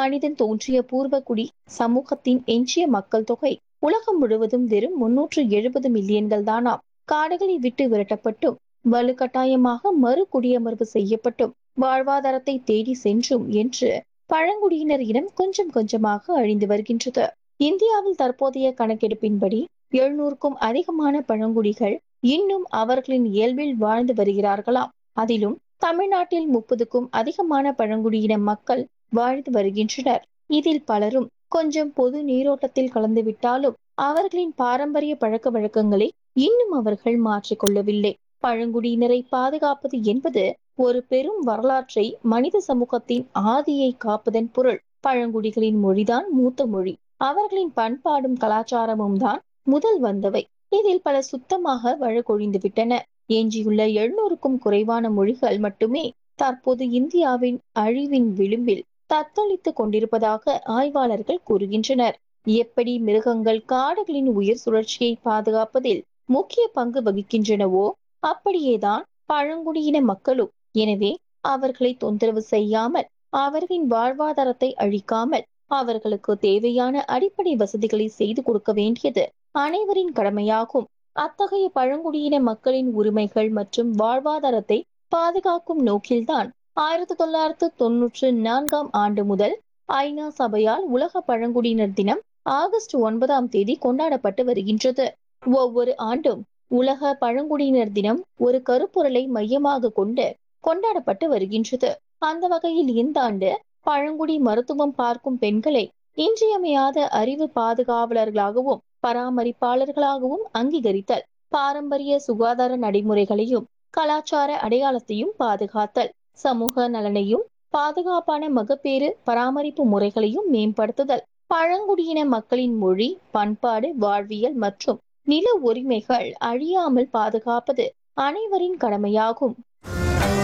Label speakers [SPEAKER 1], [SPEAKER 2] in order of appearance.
[SPEAKER 1] மனிதன் தோன்றிய பூர்வகுடி சமூகத்தின் எஞ்சிய மக்கள் தொகை உலகம் முழுவதும் வெறும் முன்னூற்று எழுபது மில்லியன்கள் தானாம் காடுகளை விட்டு விரட்டப்பட்டும் வலுக்கட்டாயமாக மறு குடியமர்வு செய்யப்பட்டும் வாழ்வாதாரத்தை தேடி சென்றும் என்று பழங்குடியினர் இனம் கொஞ்சம் கொஞ்சமாக அழிந்து வருகின்றது இந்தியாவில் தற்போதைய கணக்கெடுப்பின்படி எழுநூறுக்கும் அதிகமான பழங்குடிகள் இன்னும் அவர்களின் இயல்பில் வாழ்ந்து வருகிறார்களாம் அதிலும் தமிழ்நாட்டில் முப்பதுக்கும் அதிகமான பழங்குடியின மக்கள் வாழ்ந்து வருகின்றனர் இதில் பலரும் கொஞ்சம் பொது நீரோட்டத்தில் கலந்துவிட்டாலும் அவர்களின் பாரம்பரிய பழக்க வழக்கங்களை இன்னும் அவர்கள் மாற்றிக்கொள்ளவில்லை பழங்குடியினரை பாதுகாப்பது என்பது ஒரு பெரும் வரலாற்றை மனித சமூகத்தின் ஆதியை காப்பதன் பொருள் பழங்குடிகளின் மொழிதான் மூத்த மொழி அவர்களின் பண்பாடும் கலாச்சாரமும் தான் முதல் வந்தவை இதில் பல சுத்தமாக வழக்கொழிந்து விட்டன எஞ்சியுள்ள எழுநூறுக்கும் குறைவான மொழிகள் மட்டுமே தற்போது இந்தியாவின் அழிவின் விளிம்பில் தத்தளித்துக் கொண்டிருப்பதாக ஆய்வாளர்கள் கூறுகின்றனர் எப்படி மிருகங்கள் காடுகளின் உயிர் சுழற்சியை பாதுகாப்பதில் முக்கிய பங்கு வகிக்கின்றனவோ அப்படியேதான் பழங்குடியின மக்களும் எனவே அவர்களை தொந்தரவு செய்யாமல் அவர்களின் வாழ்வாதாரத்தை அழிக்காமல் அவர்களுக்கு தேவையான அடிப்படை வசதிகளை செய்து கொடுக்க வேண்டியது அனைவரின் கடமையாகும் அத்தகைய பழங்குடியின மக்களின் உரிமைகள் மற்றும் வாழ்வாதாரத்தை பாதுகாக்கும் நோக்கில்தான் ஆயிரத்தி தொள்ளாயிரத்து தொன்னூற்று நான்காம் ஆண்டு முதல் ஐநா சபையால் உலக பழங்குடியினர் தினம் ஆகஸ்ட் ஒன்பதாம் தேதி கொண்டாடப்பட்டு வருகின்றது ஒவ்வொரு ஆண்டும் உலக பழங்குடியினர் தினம் ஒரு கருப்பொருளை மையமாக கொண்டு கொண்டாடப்பட்டு வருகின்றது அந்த வகையில் இந்த ஆண்டு பழங்குடி மருத்துவம் பார்க்கும் பெண்களை இன்றியமையாத அறிவு பாதுகாவலர்களாகவும் பராமரிப்பாளர்களாகவும் அங்கீகரித்தல் பாரம்பரிய சுகாதார நடைமுறைகளையும் கலாச்சார அடையாளத்தையும் பாதுகாத்தல் சமூக நலனையும் பாதுகாப்பான மகப்பேறு பராமரிப்பு முறைகளையும் மேம்படுத்துதல் பழங்குடியின மக்களின் மொழி பண்பாடு வாழ்வியல் மற்றும் நில உரிமைகள் அழியாமல் பாதுகாப்பது அனைவரின் கடமையாகும்